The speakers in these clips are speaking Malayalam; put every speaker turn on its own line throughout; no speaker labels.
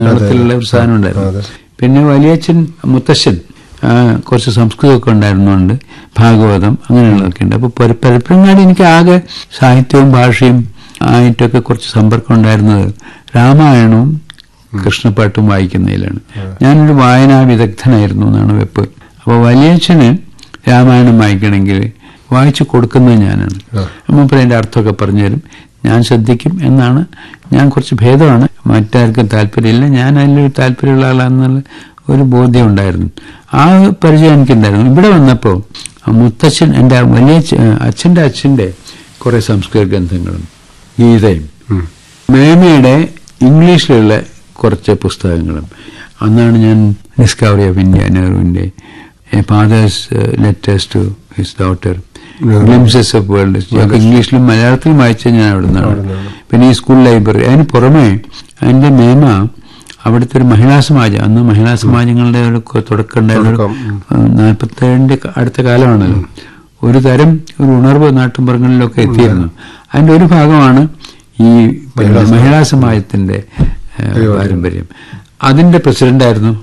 നീളത്തിലുള്ള ഒരു സാധനം ഉണ്ടായിരുന്നു
അതെ.
പിന്നെ വലിയച്ഛൻ മുത്തശ്ശൻ ആ, കുറച്ച് സംസ്കൃതമൊക്കെ ഉണ്ടായിരുന്നുകൊണ്ട് ഭാഗവതം അങ്ങനെയുള്ളതൊക്കെ ഉണ്ട് അപ്പോൾ പരപ്പരങ്ങാടി എനിക്ക് ആകെ സാഹിത്യവും ഭാഷയും ആയിട്ടൊക്കെ കുറച്ച് സമ്പർക്കം ഉണ്ടായിരുന്നത് രാമായണവും കൃഷ്ണപ്പാട്ടും വായിക്കുന്നതിലാണ് ഞാനൊരു വായനാ വിദഗ്ധനായിരുന്നു എന്നാണ് വെപ്പ് അപ്പോൾ വലിയച്ഛന് രാമായണം വായിക്കണമെങ്കിൽ വായിച്ചു കൊടുക്കുന്നത് ഞാനാണ്
ആ.
മൂപ്പർ അതിന്റെ അർത്ഥമൊക്കെ പറഞ്ഞു തരും ഞാൻ ശ്രദ്ധിക്കും എന്നാണ് ഞാൻ കുറച്ച് ഭേദമാണ് മറ്റാർക്കും താല്പര്യമില്ല ഞാൻ അതിലൊരു താല്പര്യമുള്ള ആളാണെന്നുള്ള ഒരു ബോധ്യം ഉണ്ടായിരുന്നു ആ പരിചയം എനിക്കുണ്ടായിരുന്നു ഇവിടെ വന്നപ്പോൾ മുത്തച്ഛൻ എൻ്റെ വലിയ അച്ഛ- അച്ഛൻ്റെ അച്ഛൻ്റെ കുറേ സംസ്കൃത ഗ്രന്ഥങ്ങളും ഗീതയും
ഉം.
മേമയുടെ ഇംഗ്ലീഷിലുള്ള കുറച്ച് പുസ്തകങ്ങളും അന്നാണ് ഞാൻ ഡിസ്കവറി ഓഫ് ഇന്ത്യ നെഹ്റുവിന്റെ father's letters to his daughter glimpses of world ഒക്കെ ഇംഗ്ലീഷിലും മലയാളത്തിലും വായിച്ച ഞാൻ അവിടെ നിന്നാണ്
അവിടുന്നാണ്.
പിന്നെ ഈ സ്കൂൾ ലൈബ്രറി അതിന് പുറമെ അതിന്റെ മേമ അവിടുത്തെ ഒരു മഹിളാ സമാജം അന്ന് മഹിളാ സമാജങ്ങളുടെ ഒരു കൊ- തുടക്കം ഉണ്ടായിരുന്ന
തുടക്കം,
നാൽപ്പത്തേഴിന്റെ അടുത്ത കാലമാണല്ലോ ഒരു തരം ഒരു ഉണർവ് നാട്ടുമ്പുറങ്ങളിലൊക്കെ എത്തിയിരുന്നു അതിന്റെ ഒരു ഭാഗമാണ് ഈ പിന്നെ മഹിളാ സമാജത്തിന്റെ ഏഹ്, പാരമ്പര്യം അതിന്റെ പ്രസിഡന്റായിരുന്നു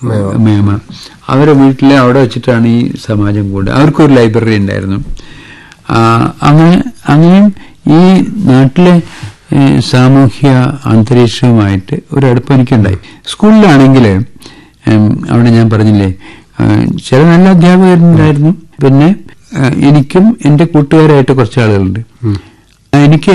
മേമ അവരെ വീട്ടിലെ അവിടെ വെച്ചിട്ടാണ് ഈ സമാജം കൂടെ അവർക്കൊരു ലൈബ്രറി ഉണ്ടായിരുന്നു ആ, അങ്ങനെ അങ്ങനെയും ഈ നാട്ടിലെ ഏഹ്, സാമൂഹ്യ അന്തരീക്ഷവുമായിട്ട് ഒരു അടുപ്പം എനിക്കുണ്ടായി സ്കൂളിലാണെങ്കിൽ ഉം, അവിടെ ഞാൻ പറഞ്ഞില്ലേ ആ, ചില നല്ല അധ്യാപകരുണ്ടായിരുന്നു പിന്നെ ആ, എനിക്കും എൻ്റെ കൂട്ടുകാരായിട്ട് കുറച്ച് ആളുകളുണ്ട് എനിക്ക്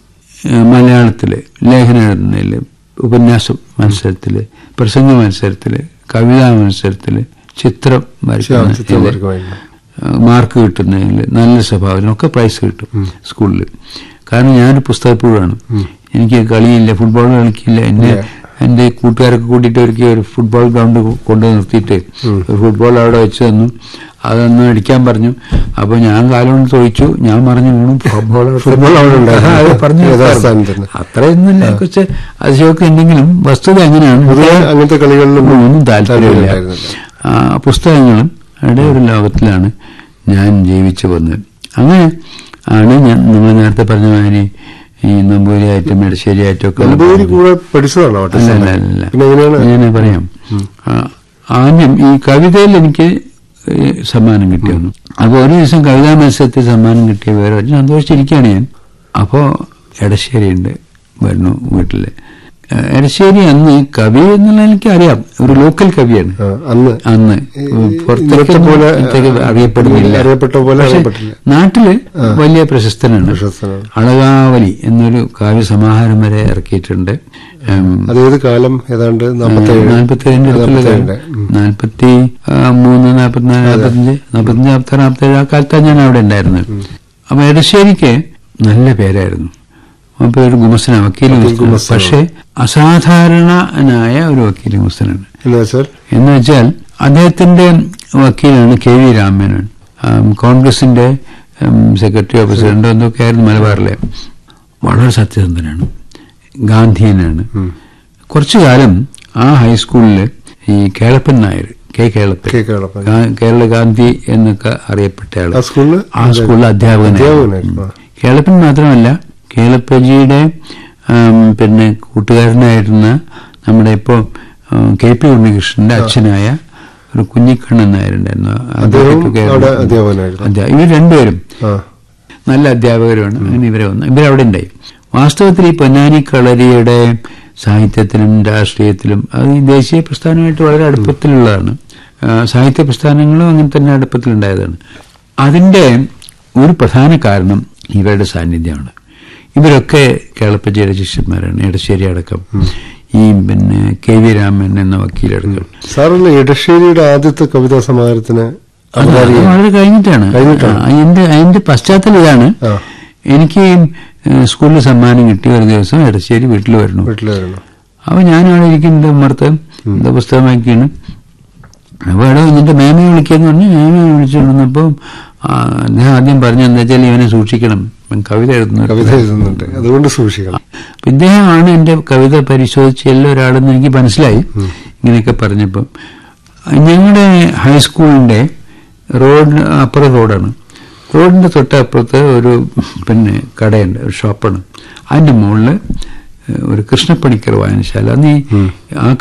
മലയാളത്തില് ലേഖനം എഴുതുന്നതിൽ ഉപന്യാസ മത്സരത്തില് പ്രസംഗ മത്സരത്തില് കവിതാ മത്സരത്തില് ചിത്രം
ചിത്രം
വരയ്ക്കുന്നതില്
വരയ്ക്കുമായിരുന്നു.
മാർക്ക് കിട്ടുന്നതിൽ നല്ല സ്വഭാവത്തിനൊക്കെ പ്രൈസ് കിട്ടും സ്കൂളിൽ കാരണം ഞാനൊരു പുസ്തകപ്പുഴാണ് എനിക്ക് കളിയില്ല ഫുട്ബോൾ കളിക്കില്ല എന്നെ എന്റെ കൂട്ടുകാരൊക്കെ കൂട്ടിയിട്ട് ഒരിക്കൽ ഒരു ഫുട്ബോൾ ഗ്രൗണ്ട് കൊണ്ടു നിർത്തിയിട്ട് ഒരു ഫുട്ബോൾ അവിടെ വെച്ച് തന്നു അതൊന്ന് അടിക്കാൻ പറഞ്ഞു അപ്പൊ ഞാൻ കാലം കൊണ്ട് ചോദിച്ചു ഞാൻ പറഞ്ഞു വീണു ഫുട്ബോൾ
ഫുട്ബോൾ അവിടെ ഉണ്ടായിരുന്നു.
അത് പറഞ്ഞു
യഥാസ്ഥാനത്ത് തന്നെ.
അത്രയൊന്നുമില്ല കുറച്ച് അതിശയമൊക്കെ ഉണ്ടെങ്കിലും വസ്തുത എങ്ങനെയാണ്
പൊതുവെ അങ്ങനത്തെ കളികളിലും
ഒന്നും താല്പര്യമില്ല
താല്പര്യമുണ്ടായിരുന്നില്ല.
ആ, പുസ്തകങ്ങളും യുടെ ഒരു ലോകത്തിലാണ് ഞാൻ ജീവിച്ചു വന്നത് അങ്ങനെ ആണ് ഞാൻ നിങ്ങൾ നേരത്തെ പറഞ്ഞ മാതിരി ഈ നമ്പൂരിയായിട്ടും ഇടശ്ശേരിയായിട്ടും ഒക്കെ
നമ്പൂതിരി കൂടെ പഠിച്ചതാണോ
അല്ല
ഓട്ടോസാണ്?
അല്ല അല്ല
പിന്നെ എങ്ങനെയാണ്
ഞാൻ പറയാം ആ, ആദ്യം ഈ കവിതയിൽ എനിക്ക് ഈ സമ്മാനം കിട്ടിയൊന്നു അപ്പോൾ ഒരു ദിവസം കവിതാ മത്സരത്തിൽ സമ്മാനം കിട്ടിയ വേറെ ഒരു സന്തോഷിച്ചിരിക്കുകയാണ് ഞാൻ അപ്പോൾ എടശ്ശേരി ഉണ്ട് വരുന്നു വീട്ടില് ആ, എടശ്ശേരി അന്ന് കവി എന്നുള്ള എനിക്ക് അറിയാം ഒരു ലോക്കൽ കവിയാണ്
ആ, അന്ന്
അന്ന് പുറത്തേക്ക്
ഇന്നത്തെ പോലെ,
പുറത്തേക്ക് അറിയപ്പെടുന്നില്ല
അറിയപ്പെട്ട പോലെ
പക്ഷേ
അറിയപ്പെട്ടില്ല.
നാട്ടില് വലിയ പ്രശസ്തനാണ്
പ്രശസ്തനാണ്.
അളകാവലി എന്നൊരു കാവ്യസമാഹാരം വരെ ഇറക്കിയിട്ടുണ്ട് ഉം,
അതേത് കാലം ഏതാണ്ട് നാൽപ്പത്തേഴ്
നാൽപ്പത്തിയേഴിന്റെ അടുത്തുള്ള കാലം
നാൽപ്പത്തേഴിന്റെ. ഉം.
നാൽപ്പത്തി ആ, മൂന്ന് നാൽപ്പത്തിനാല് നാൽപ്പത്തഞ്ച് നാൽപ്പത്തഞ്ച് നാൽപ്പത്തി നാൽപ്പത്തേഴ് ആ കാലത്താണ് ഞാൻ അവിടെ ഉണ്ടായിരുന്നത് അപ്പൊ എടശ്ശേരിക്ക് നല്ല പേരായിരുന്നു അപ്പൊ ഒരു ഗുമസ്തന വക്കീൽ ഗുമസ്തൻ
ഗുമസ്തനാണ്.
പക്ഷെ അസാധാരണനായ ഒരു വക്കീൽ ഗുമസ്തനാണ്
എന്ന് വെച്ചാൽ
എന്ന് വെച്ചാൽ അദ്ദേഹത്തിന്റെ വക്കീലാണ് കെ വി രാമേനോൻ ആം, കോൺഗ്രസിന്റെ ഉം, സെക്രട്ടറി ഓഫ് പ്രസിഡന്റ് എന്തൊക്കെ ആയിരുന്നു മലബാറിലെ വളരെ സത്യസന്ധനാണ് ഗാന്ധിയനാണ് കുറച്ചു കാലം ആ ഹൈസ്കൂളിൽ ഈ കേളപ്പൻ നായർ കെ കേളപ്പൻ
കെ. കേളപ്പൻ.
ഗാ- കേരള ഗാന്ധി എന്നൊക്കെ അറിയപ്പെട്ട ആള്
ആ സ്കൂളില്
ആ സ്കൂളിൽ അധ്യാപകനായിരുന്നു
അധ്യാപകനായിരുന്നു. ആ.
കേളപ്പൻ മാത്രമല്ല കേളപ്പജിയുടെ ആം, പിന്നെ കൂട്ടുകാരനായിരുന്ന നമ്മുടെ ഇപ്പോ ആ, കെ പി ഉണ്ണികൃഷ്ണന്റെ അച്ഛനായ ഒരു കുഞ്ഞിക്കണ്ണൻ നായരുണ്ടായിരുന്നു
അദ്ദേഹം
അദ്ദേഹത്തൊക്കെ
അവിടെ അധ്യാപകനായിരുന്നു.
അധ്യാ- ഇവർ രണ്ടുപേരും
ആ
നല്ല അധ്യാപകരുമാണ് അങ്ങനെ ഇവരെ വന്നു ഇവരവിടെ ഉണ്ടായി വാസ്തവത്തിൽ ഈ പൊന്നാനി കളരിയുടെ സാഹിത്യത്തിലും രാഷ്ട്രീയത്തിലും അത് ഈ ദേശീയ പ്രസ്ഥാനമായിട്ട് വളരെ അടുപ്പത്തിലുള്ളതാണ് ആ, സാഹിത്യ പ്രസ്ഥാനങ്ങളും അങ്ങനെ തന്നെ അടുപ്പത്തിലുണ്ടായതാണ് അതിന്റെ ഒരു പ്രധാന കാരണം ഇവരുടെ സാന്നിധ്യമാണ് ഇവരൊക്കെ കേളപ്പജിയുടെ ശിഷ്യന്മാരാണ് എടശ്ശേരി അടക്കം ഈ പിന്നെ കെ വി രാമൻ എന്ന വക്കീലടക്കം
സാറല്ലേ ഇടശ്ശേരിയുടെ ആദ്യത്തെ കവിതാ സമാഹാരത്തിന്
അത് അത് വളരെ കഴിഞ്ഞിട്ടാണ്
കഴിഞ്ഞിട്ടാണ്.
ആ, അതിന്റെ അതിന്റെ പശ്ചാത്തലം ഇതാണ്
ആ.
എനിക്ക് ഏഹ്, സ്കൂളിൽ സമ്മാനം കിട്ടി ഒരു ദിവസം എടശ്ശേരി വീട്ടിൽ വരണം
വീട്ടിലായിരുന്നു
അപ്പൊ ഞാൻ അവിടെ ഇരിക്കുന്നുണ്ട് ഉമ്മർത്ത് എന്താ പുസ്തകം വായിക്കാണ് അപ്പൊ എടോ നിന്റെ മേമയെ വിളിക്കാന്ന് പറഞ്ഞു മേമയെ വിളിച്ചുകൊണ്ടിരുന്നപ്പോ അദ്ദേഹം ആദ്യം പറഞ്ഞു എന്താ വെച്ചാൽ ഇവനെ സൂക്ഷിക്കണം ഇവൻ കവിത എഴുതുന്നു
കവിത എഴുതുന്നുണ്ട് അതുകൊണ്ട് സൂക്ഷിക്കണം
അപ്പൊ ഇദ്ദേഹമാണ് എന്റെ കവിത പരിശോധിച്ച എല്ലാ ഒരാളെന്ന് എനിക്ക് മനസ്സിലായി ഇങ്ങനെയൊക്കെ പറഞ്ഞപ്പം ഞങ്ങളുടെ ഹൈസ്കൂളിന്റെ റോഡ് അപ്പുറം റോഡാണ് റോഡിന്റെ തൊട്ടപ്പുറത്ത് ഒരു പിന്നെ കടയുണ്ട് ഒരു ഷോപ്പാണ് അതിന്റെ മുകളിൽ ഒരു കൃഷ്ണപ്പണിക്കർ വായനശാല അന്ന് ഈ ആ